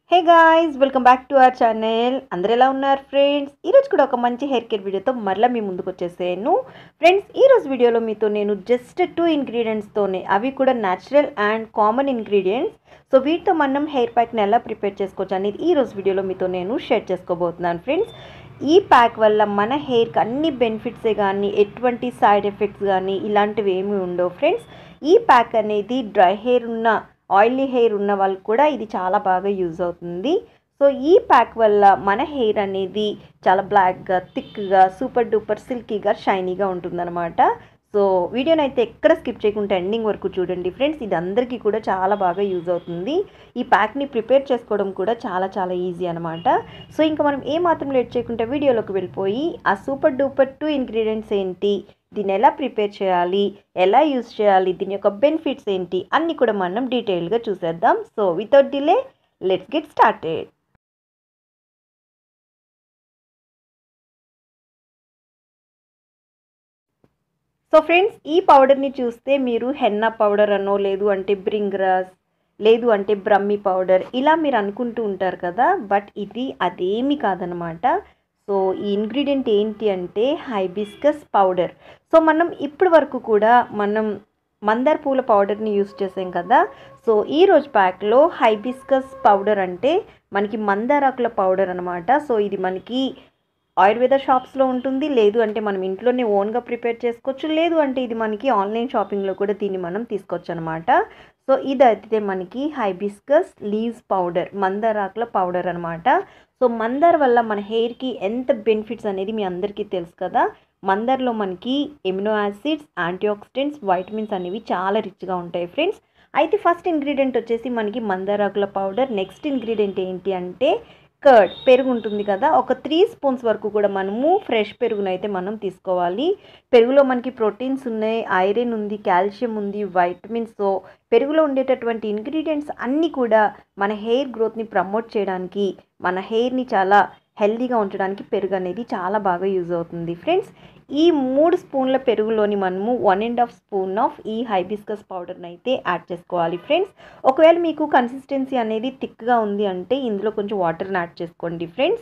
hey guys welcome back to our channel అందరు ఎలా ఉన్నారు ఫ్రెండ్స్ ఈరోజు కూడా ఒక మంచి హెయిర్ కేర్ వీడియోతో మరలా మీ ముందుకు వచ్చేసాను ఫ్రెండ్స్ ఈరోజు వీడియోలో మీతో నేను జస్ట్ టూ ఇంగ్రీడియంట్స్తోనే అవి కూడా natural and common ingredients so వీటితో మనం హెయిర్ ప్యాక్ని ఎలా ప్రిపేర్ చేసుకోవచ్చు అనేది ఈ రోజు వీడియోలో మీతో నేను షేర్ చేసుకోబోతున్నాను ఫ్రెండ్స్ ఈ ప్యాక్ వల్ల మన హెయిర్కి అన్ని బెనిఫిట్సే కానీ ఎటువంటి సైడ్ ఎఫెక్ట్స్ కానీ ఇలాంటివి ఏమీ ఉండవు ఫ్రెండ్స్ ఈ ప్యాక్ అనేది డ్రై హెయిర్ ఉన్న ఆయిలీ హెయిర్ ఉన్న వాళ్ళకి కూడా ఇది చాలా బాగా యూజ్ అవుతుంది సో ఈ ప్యాక్ వల్ల మన హెయిర్ అనేది చాలా బ్లాక్గా థిక్గా సూపర్ డూపర్ సిల్కీగా షైనీగా ఉంటుందన్నమాట సో వీడియోని అయితే ఎక్కడ స్కిప్ చేయకుండా ఎండింగ్ వరకు చూడండి ఫ్రెండ్స్ ఇది అందరికీ కూడా చాలా బాగా యూజ్ అవుతుంది ఈ ప్యాక్ని ప్రిపేర్ చేసుకోవడం కూడా చాలా చాలా ఈజీ అనమాట సో ఇంకా మనం ఏ మాత్రం లేట్ చేయకుండా వీడియోలోకి వెళ్ళిపోయి ఆ సూపర్ డూపర్ టూ ఇంగ్రీడియంట్స్ ఏంటి దీన్ని ఎలా ప్రిపేర్ చేయాలి ఎలా యూస్ చేయాలి దీని యొక్క బెనిఫిట్స్ ఏంటి అన్నీ కూడా మనం డీటెయిల్గా చూసేద్దాం so without delay let's get started so friends ఈ పౌడర్ని చూస్తే మీరు హెన్నా పౌడర్ అనో లేదు అంటే బ్రింగ్రాస్ లేదు అంటే బ్రహ్మి పౌడర్ ఇలా మీరు అనుకుంటూ ఉంటారు కదా బట్ ఇది అదేమి కాదనమాట సో ఈ ఇంగ్రీడియంట్ ఏంటి అంటే హైబిస్కస్ పౌడర్ సో మనం ఇప్పటి వరకు కూడా మనం మందార పూల పౌడర్ని యూస్ చేసాం కదా సో ఈ రోజు ప్యాక్లో హైబిస్కస్ పౌడర్ అంటే మనకి మందారాకుల పౌడర్ అనమాట సో ఇది మనకి ఆయుర్వేద షాప్స్లో ఉంటుంది లేదు అంటే మనం ఇంట్లోనే ఓన్గా ప్రిపేర్ చేసుకోవచ్చు లేదు అంటే ఇది మనకి ఆన్లైన్ షాపింగ్లో కూడా దీన్ని మనం తీసుకోవచ్చు అనమాట సో ఇది అయితే మనకి హైబిస్కస్ లీవ్స్ పౌడర్ మందారాకుల పౌడర్ అనమాట సో మందార్ వల్ల మన హెయిర్కి ఎంత బెనిఫిట్స్ అనేది మీ అందరికీ తెలుసు కదా మందార్లో మనకి ఎమినో యాసిడ్స్ యాంటీఆక్సిడెంట్స్ వైటమిన్స్ అనేవి చాలా రిచ్గా ఉంటాయి ఫ్రెండ్స్ అయితే ఫస్ట్ ఇంగ్రీడియంట్ వచ్చేసి మనకి మందారాకుల పౌడర్ నెక్స్ట్ ఇంగ్రీడియంట్ ఏంటి అంటే కర్డ్ పెరుగు ఉంటుంది కదా ఒక త్రీ స్పూన్స్ వరకు కూడా మనము ఫ్రెష్ పెరుగునైతే మనం తీసుకోవాలి పెరుగులో మనకి ప్రోటీన్స్ ఉన్నాయి ఐరన్ ఉంది కాల్షియం ఉంది వైటమిన్స్ సో పెరుగులో ఉండేటటువంటి ఇంగ్రీడియంట్స్ అన్నీ కూడా మన హెయిర్ గ్రోత్ని ప్రమోట్ చేయడానికి మన హెయిర్ని చాలా హెల్దీగా ఉంచడానికి పెరుగు అనేది చాలా బాగా యూజ్ అవుతుంది ఫ్రెండ్స్ ఈ మూడు స్పూన్ల పెరుగులోని మనము one and half spoon of ఈ హైబిస్కస్ పౌడర్ని అయితే యాడ్ చేసుకోవాలి ఫ్రెండ్స్ ఒకవేళ మీకు కన్సిస్టెన్సీ అనేది థిక్గా ఉంది అంటే ఇందులో కొంచెం వాటర్ని యాడ్ చేసుకోండి ఫ్రెండ్స్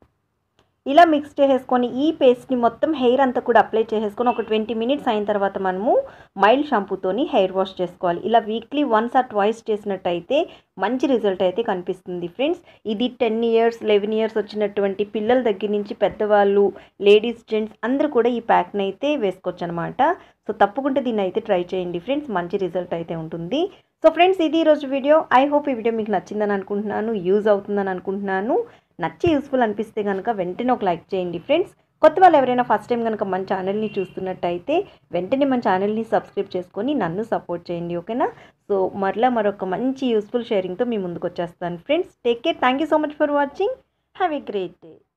ఇలా మిక్స్ చేసేసుకొని ఈ పేస్ట్ని మొత్తం హెయిర్ అంతా కూడా అప్లై చేసేసుకొని ఒక ట్వంటీ మినిట్స్ అయిన తర్వాత మనము మైల్డ్ షాంపూతోని హెయిర్ వాష్ చేసుకోవాలి ఇలా వీక్లీ వన్స్ ఆర్ ట్వైస్ చేసినట్టయితే మంచి రిజల్ట్ అయితే కనిపిస్తుంది ఫ్రెండ్స్ ఇది టెన్ ఇయర్స్ లెవెన్ ఇయర్స్ వచ్చినటువంటి పిల్లల దగ్గర నుంచి పెద్దవాళ్ళు లేడీస్ జెంట్స్ అందరూ కూడా ఈ ప్యాక్ని అయితే వేసుకోవచ్చు అనమాట సో తప్పకుండా దీన్ని అయితే ట్రై చేయండి ఫ్రెండ్స్ మంచి రిజల్ట్ అయితే ఉంటుంది సో ఫ్రెండ్స్ ఇది ఈరోజు వీడియో ఐ హోప్ ఈ వీడియో మీకు నచ్చిందని అనుకుంటున్నాను యూజ్ అవుతుందని అనుకుంటున్నాను నచ్చి యూస్ఫుల్ అనిపిస్తే కనుక వెంటనే ఒక లైక్ చేయండి ఫ్రెండ్స్ కొత్త వాళ్ళు ఎవరైనా ఫస్ట్ టైం కనుక మన ఛానల్ని చూస్తున్నట్టయితే వెంటనే మన ఛానల్ని సబ్స్క్రైబ్ చేసుకొని నన్ను సపోర్ట్ చేయండి ఓకేనా సో మరలా మరొక మంచి యూస్ఫుల్ షేరింగ్తో మీ ముందుకు వచ్చేస్తాను friends take care thank you so much for watching have a great day